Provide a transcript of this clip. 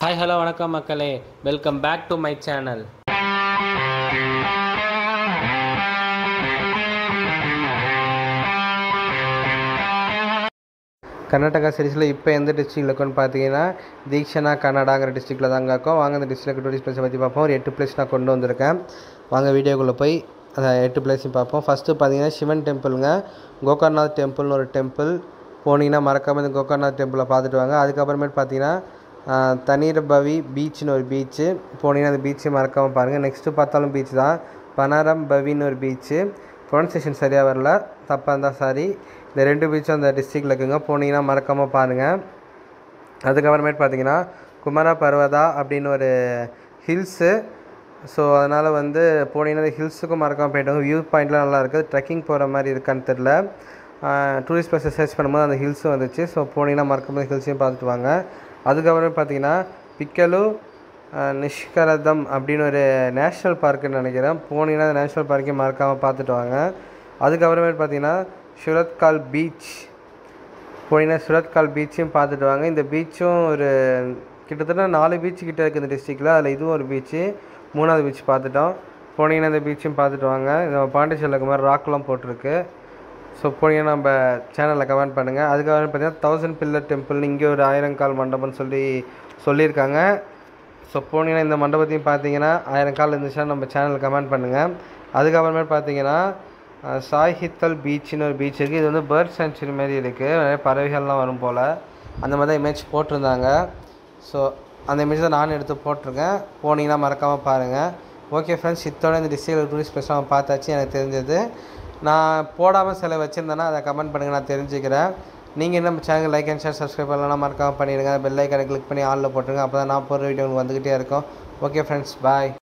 hi hello வணக்கம் மக்களே welcome back to my channel Karnataka சீரிஸில் இப்போ எந்த டிஸ்ட்ரிக்டில் இருக்குன்னு பார்த்தீங்கன்னா தீக்ஷனா கன்னடாங்கிற டிஸ்ட்ரிக்டில் தாங்க இருக்கோம் வாங்க இந்த டிஸ்ட்ரிக்ட் டூரிஸ்ட் பிளேஸை பற்றி பார்ப்போம் ஒரு எட்டு பிளேஸ் நான் கொண்டு வந்திருக்கேன் வாங்க வீடியோக்குள்ளே போய் அந்த எட்டு பிளேஸையும் பார்ப்போம் ஃபஸ்ட்டு பார்த்தீங்கன்னா சிவன் டெம்பிளுங்க கோகர்நாத் டெம்பிள்னு ஒரு டெம்பிள் போனீங்கன்னா மறக்காமல் இந்த கோகர்நாத் டெம்பிளை பார்த்துட்டு வாங்க அதுக்கப்புறமேட்டு பார்த்தீங்கன்னா தனீர்பவி பீச்னு ஒரு பீச்சு போனீங்கன்னா அந்த பீச்சை மறக்காமல் பாருங்கள் நெக்ஸ்ட்டு பார்த்தாலும் பீச் தான் பனாரம் பவின்னு ஒரு பீச்சு ப்ரொனன்சியேஷன் சரியாக வரல தப்பாக இருந்தால் சாரி இந்த ரெண்டு பீச்சும் அந்த டிஸ்ட்ரிக்டில் இருக்குங்க போனீங்கன்னா மறக்காமல் பாருங்கள் அதுக்கப்புறமேட்டு பார்த்தீங்கன்னா குமார பர்வதா அப்படின்னு ஒரு ஹில்ஸு ஸோ அதனால் வந்து போனீங்கன்னா அந்த ஹில்ஸுக்கும் மறக்காமல் போயிட்டாங்க வியூ பாயிண்ட்லாம் நல்லா இருக்குது ட்ரெக்கிங் போகிற மாதிரி இருக்கான்னு தெரில டூரிஸ்ட் பிளேஸை சர்ச் பண்ணும்போது அந்த ஹில்ஸும் வந்துச்சு ஸோ போனீங்கன்னா மறக்காமல் ஹில்ஸையும் பார்த்துட்டு வாங்க அதுக்கப்புறம் பார்த்தீங்கன்னா பிக்கலு நிஷ்கரதம் அப்படின்னு ஒரு நேஷ்னல் பார்க்குன்னு நினைக்கிறேன் போனீங்கன்னா அந்த நேஷ்னல் பார்க்கையும் மறக்காமல் பார்த்துட்டு வாங்க அதுக்கப்புறமேட்டு பார்த்தீங்கன்னா சுரத்கால் பீச் போனீங்கன்னா சுரத்கால் பீச்சையும் பார்த்துட்டு வாங்க இந்த பீச்சும் ஒரு கிட்டத்தட்ட நாலு பீச் கிட்ட இருக்குது இந்த டிஸ்ட்ரிக்டில் அதில் இதுவும் ஒரு பீச்சு மூணாவது பீச் பார்த்துட்டோம் போனீங்கன்னா இந்த பீச்சையும் பார்த்துட்டு வாங்க இந்த பாண்டிச்சேரியில் இருக்க மாதிரி ராக்லாம் போட்டிருக்கு ஸோ போனீங்கன்னா நம்ம சேனலில் கமெண்ட் பண்ணுங்கள் அதுக்காக பார்த்தீங்கன்னா தௌசண்ட் பில்லர் டெம்பிள்னு இங்கே ஒரு ஆயிரங்கால் மண்டபம்னு சொல்லி சொல்லியிருக்காங்க ஸோ போனீங்கன்னா இந்த மண்டபத்தையும் பார்த்தீங்கன்னா ஆயிரம் கால் இருந்துச்சுன்னா நம்ம சேனலில் கமெண்ட் பண்ணுங்கள் அதுக்கப்புறமேட்டு பார்த்தீங்கன்னா அஹ், சாய்ஹித்தல் பீச்னு ஒரு பீச் இருக்குது இது வந்து பேர்ட் சென்ச்சுரி மாரி இருக்குது நிறைய பறவைகள்லாம் வரும் போல் அந்த மாதிரி தான் இமேஜ் போட்டிருந்தாங்க ஸோ அந்த இமேஜ் தான் நானும் எடுத்து போட்டிருக்கேன் போனீங்கன்னா மறக்காமல் பாருங்கள் ஓகே ஃப்ரெண்ட்ஸ் இத்தோட இந்த டிஸ்ட்ரிக்ட் டூரிஸ்ட் பிளேஸ்லாம் பார்த்தாச்சு எனக்கு தெரிஞ்சது நான் போடாமல் சில வச்சுருந்தேன்னா அதை கமெண்ட் பண்ணுங்கள் நான் தெரிஞ்சுக்கிறேன் நீங்கள் நம்ம channel like and share subscribe பண்ணலாம் மறக்காமல் பண்ணிடுங்க பெல் ஐக்கனை கிளிக் பண்ணி ஆளில் போட்டுருங்க அப்போ தான் நான் போடுற வீடியோ உங்களுக்கு வந்துக்கிட்டே இருக்கும் ஓகே ஃப்ரெண்ட்ஸ் பாய்